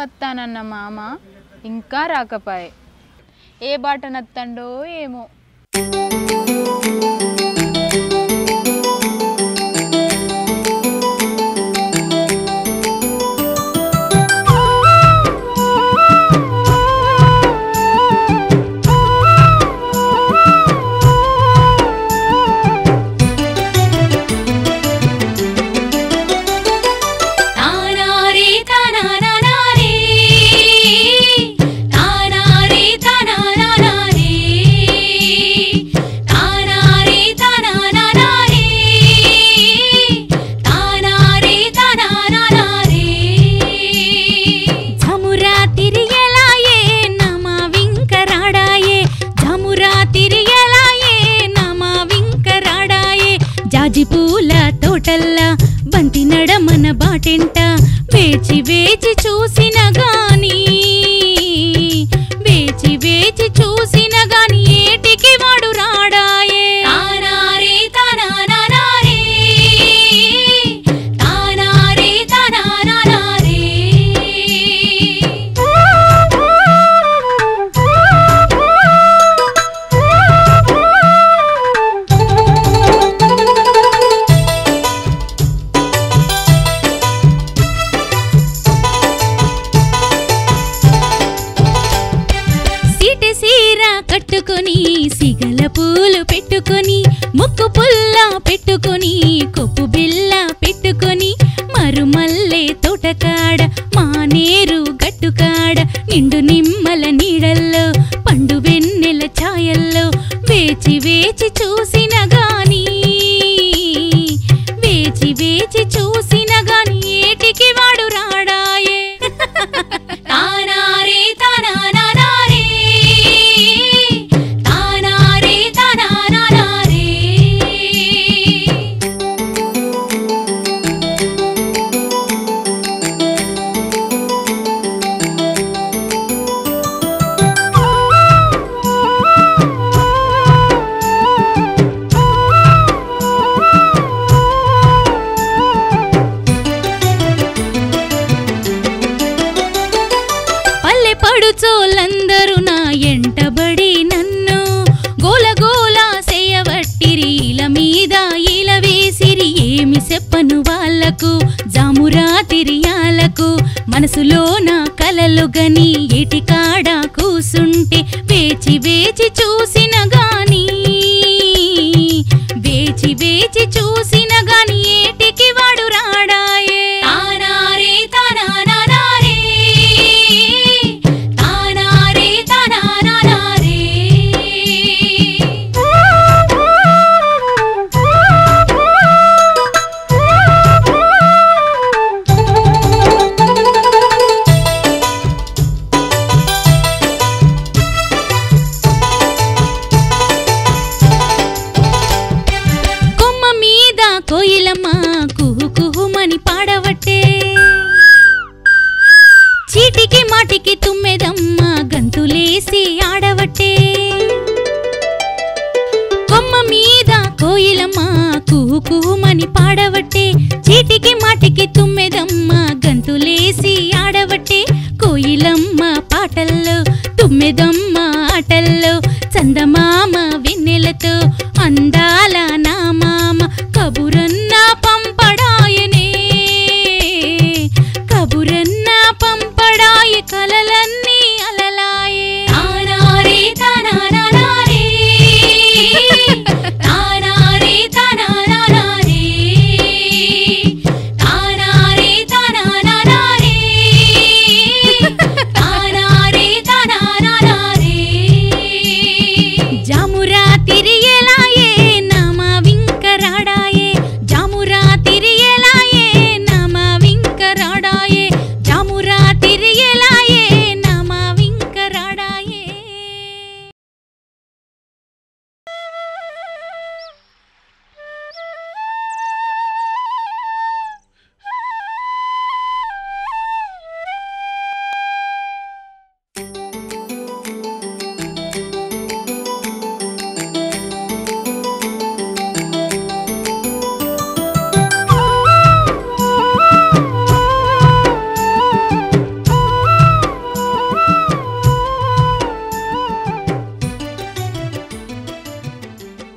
వస్తానన్న మామ ఇంకా రాకపాయే ఏ బాట నత్తండో ఏమో తానారే తానానానారే తానారే తానానానారే తానారే తానానానారే తానారే తానానానారే ఝమురా తిరియలాయే నమ వింకరాడాయే ఝమురా తిరియలాయే నమ వింకరాడాయే జాజి పూల తోటల్లా బంతి నడమన బాటెంట వేచి వేచి చూసిన గాని వేచి వేచి చూసిన గాని ఏటికి వాడు రాడాయే తానారే తానానానారే తానారే తానానానారే సీటి సీర కట్టుకొని సిగల పూలు పెట్టుకొని ముక్కు పుల్ల పెట్టుకొని కొప్పు బిల్ల పెట్టుకొని మరుమల్లె తోటకాడ మానేరు గట్టుకాడ నిండు నిమ్మల నీడల్లో పండు వెన్నెల ఛాయల్లో వేచి వేచి చూసిన గాని వేచి వేచి చూసిన గాని ఏటికి వాడు రాడాయే తానారే తానానానారే తానారే తానానానారే పల్లె పడుచోళ్ళందరూ నా ఎంటబడి నన్ను గోల గోల చేయవట్టిరి ఇల మీద ఇల వేసిరి ఏమి చెప్పను వాళ్ళకు జామురా తిరియాలకు మనసులో నా కలలు గని ఏటికాడ కూసుంటే వేచి వేచి చూసిన గాని వేచి వేచి చూసిన గాని ఏటికి వాడు రాడాయే తానారే తానానానారే తానారే తానానానారే కొమ్మ మీద కోయిలమ్మ కుహు కుహుమని పాడవట్టే చీటికి మాటికి తుమ్మెదమ్మ గంతులేసి ఆడవట్టే కొమ్మ మీద కోయిలమ్మ కుహు కుహుమని పాడవట్టే చీటికి మాటికి తుమ్మెదమ్మ గంతులేసి ఆడవట్టే కోయిలమ్మ పాటల్లో తుమ్మెదమ్మ ఆటల్లో చందమామ వెన్నెలతో అందాల నా మామ కబురన్న పంపడాయనే కబురన్న పంపడాయి కలలన్నీ అలలాయే తానారే తానానానారే తానారే తానానానారే తానారే తానానానారే తానారే తానానానారే జామురా తిరిగేలా